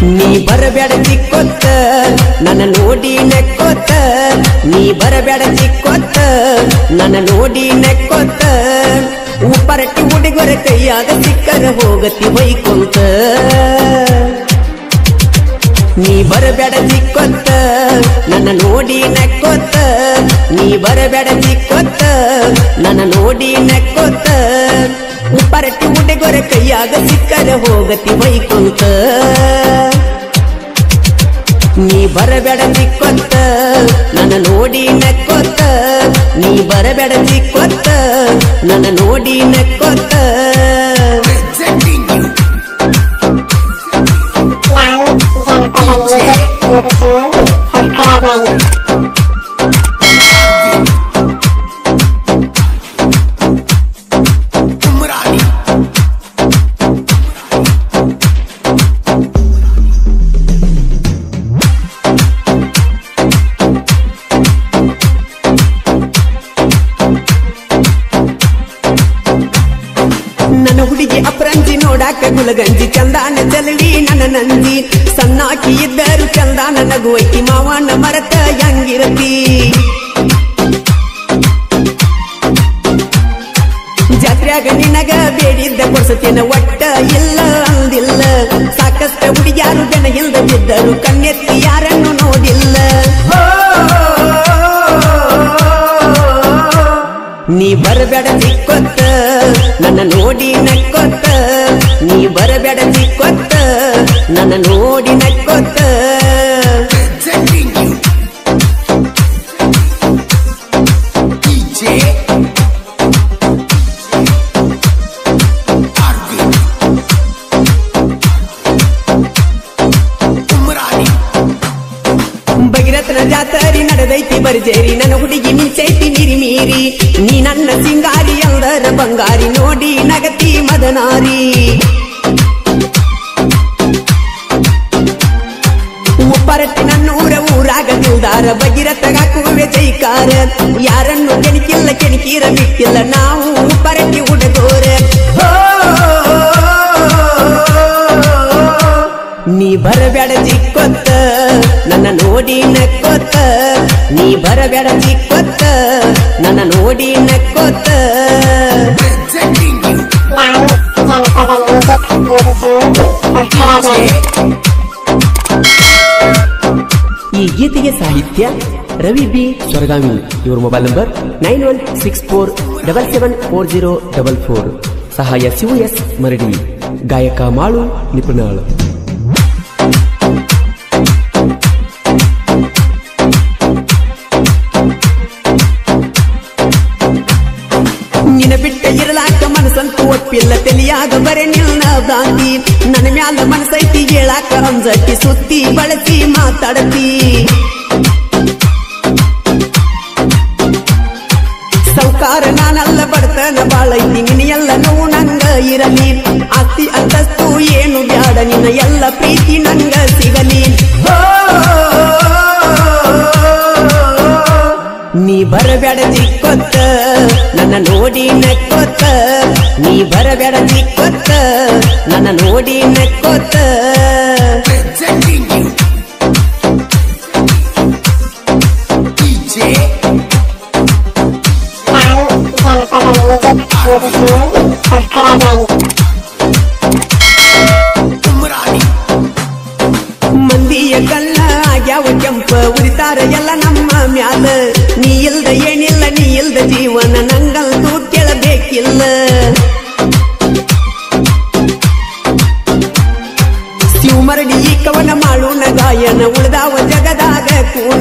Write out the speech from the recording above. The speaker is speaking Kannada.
ನೀ ಬರಬೇಡ ಚಿಕ್ಕೊತ್ತ ನನ್ನ ನೋಡಿ ನೆಕ್ಕೊತ್ತ ನೀ ಬರಬೇಡ ಚಿಕ್ಕೊತ್ತ ನನ್ನ ನೋಡಿ ನೆಕ್ಕೊತ್ತ ಉಪ್ಪರಟ್ಟಿ ಹುಡುಗರ ಕೈಯಾಗ ಸಿಕ್ಕರ ಹೋಗತಿ ಬೈಕೊಂತ ನೀ ಬರಬೇಡ ಚಿಕ್ಕೊತ್ತ ನನ್ನ ನೋಡಿ ನೆಕ್ಕೊತ್ತ ನೀ ಬರಬೇಡ ಚಿಕ್ಕೊತ್ತ ನನ್ನ ನೋಡಿ ನೆಕ್ಕೊತ್ತ ಉಪ್ಪರಟ್ಟಿ ಹುಡುಗರ ಕೈಯಾಗ ಸಿಕ್ಕರ ಹೋಗತಿ ಬೈಕೊಂತ ನೀ ಬರಬೇಡ ಚಿಕ್ಕೊತ್ತ ನನ್ನ ನೋಡಿ ನೆಕ್ಕೊತ್ತ ನೀ ಬರಬೇಡ ಚಿಕ್ಕೊತ್ತ ನನ್ನ ನೋಡಿ ನೆಕ್ಕೊತ್ತ Presenting you ನಾನು ಜನಪದ ಮ್ಯೂಸಿಕ್ ಯೂಟ್ಯೂಬ್ ಸಬ್ಸ್ಕ್ರೈಬ್ ಮಾಡಿ Umrani ನನ್ನ ಹುಡುಗಿ ಅಪರಂಜಿ ನೋಡಾಕ ಗುಲಗಂಜಿ ಚಂದಾನ ಚಲಡಿ ನನ್ನ ನಂದಿ ಸಣ್ಣಾಕಿ ಇದ್ದರು ಚಂದಾನ ನಗುವೈತಿ ಮಾವನ ಮರತ ಹೆಂಗಿರತಿ ಜಾತ್ರ್ಯಾಗ ನಿನಗ ಬೇಡಿದ್ದ ಕೊಡ್ಸತೇನ ಒಟ್ಟ ಇಲ್ಲ ಅಂದಿಲ್ಲ ಸಾಕಷ್ಟ ಹುಡುಗ್ಯಾರು ಜನ ಇಲ್ದ ಬಿದ್ದರು ಕಣ್ಣೆತ್ತಿ ಯಾರನ್ನು ನೋಡಿಲ್ಲ ನೀ ಬರಬೇಡ ಚಿಕ್ಕೊತ್ತ ನನ್ನ ನೋಡಿ ನಕ್ಕೊತ್ತ ನೀ ಬರಬೇಡ ಚಿಕ್ಕೊತ್ತ ನನ್ನ ನೋಡಿ ನಕ್ಕೊತ್ತ Presenting you DJ Arvind Umrani ಭಗೀರಥನ ಜಾತರಿ ನಡೆದೈತಿ ಬರ್ಜೇರಿ ನನ್ನ ಹುಡುಗಿ ಮಿಂಚೈತಿ ಮೀರಿ ಮೀರಿ ನೀ ನನ್ನ ಸಿಂಗಾರಿ ಎಲ್ಲರ ಬಂಗಾರಿ ನೋಡಿ ನಗತಿ ಮದನಾರಿ ಉಪ್ಪರಟ್ಟಿ ನನ್ನೂರ ಊರಾಗ ನಿಲ್ದಾರ ಭಗೀರಥಗ ಕೂವೆ ಜೈಕಾರ ಯಾರನ್ನು ಕೆಣಕಿಲ್ಲ ಕೆಣಕಿರ ಬಿಟ್ಟಿಲ್ಲ ನಾವು ಉಪ್ಪರಟ್ಟಿ ಹುಡುಗೋರ ನೀ ಬರಬೇಡ ಚಿಕ್ಕೊತ್ತ ನನ್ನ ನೋಡಿ ನಕ್ಕೊತ್ತ ನೀ ಬರಬೇಡ ಚಿಕ್ಕೊತ್ತ ನನ್ನ ನೋಡಿ ನಕ್ಕೊತ್ತ Presenting you ನಾನು ಜನಪದ ಮ್ಯೂಸಿಕ್ ಯೂಟ್ಯೂಬ್ ಸಬ್ಸ್ಕ್ರೈಬ್ ಮಾಡಿ ಈ ಗೀತೆಗೆ ಸಾಹಿತ್ಯ ರವಿ ಬಿ ಸ್ವರ್ಗಾಮಿ ಇವ್ರ mobile number nine one six four double seven four zero double four ಸಹಾಯ ಶಿವ ಎಸ್ ಮರಡಿ ಗಾಯಕ ಮಾಳು ನಿಪುಣಾಳು ನಿನ ಬಿಟ್ಟ ಇರಲಾಕ ಮನಸ್ಸಂತೂ ಒಪ್ಪಿಲ್ಲ ತಲಿಯಾಗ ಬರೆ ನಿಲ್ನ ಭ್ರಾಂತಿ ನನ್ನ ಮ್ಯಾಲ ಮನಸ್ಸೈತಿ ಹೇಳಾಕ ಅಂಜಟ್ಟಿ ಸುತ್ತಿ ಬಳಸಿ ಮಾತಾಡತಿ ಸೌಕಾರ ನಾನಲ್ಲ ಬಡತನ ಬಾಳೈತಿ ನಿನ್ನ ಎಲ್ಲ ನೋವು ನಂಗ ಇರಲಿ ಆಸ್ತಿ ಅಂತಸ್ತು ಏನು ಬ್ಯಾಡ ನಿನ್ನ ಎಲ್ಲ ಪ್ರೀತಿ ನಂಗ ಸಿಗಲಿ ನೀ ಬರಬೇಡ ಚಿಕ್ಕೊತ್ತ ನನ್ನ ನೋಡಿ ನಕ್ಕೊತ್ತ ನೀ ಬರಬೇಡ ಚಿಕ್ಕೊತ್ತ ನನ್ನ ನೋಡಿ ನಕ್ಕೊತ್ತ Presenting you DJ ನಾನು ಜನಪದ ಮ್ಯೂಸಿಕ್ ಯೂಟ್ಯೂಬ್ ಸಬ್ಸ್ಕ್ರೈಬ್ ಮಾಡಿ Umrani ಮಂದಿಯ ಕಲ್ಲ ಆಗ್ಯಾವ ಕೆಂಪ ಉರಿತಾರ ಎಲ್ಲ ನಮ್ಮ ಮ್ಯಾಲ ನೀ ಇಲ್ದ ಏನಿಲ್ಲ ನೀ ಇಲ್ದ ಜೀವನ ನಂಗಂತೂ ಕೇಳಬೇಕಿಲ್ಲ ಶಿವಮರಡಿ ಈ ಕವನ ಮಾಡೋಣ ಗಾಯನ ಉಳ್ದಾವ ಜಗದಾಗ ಕೂನ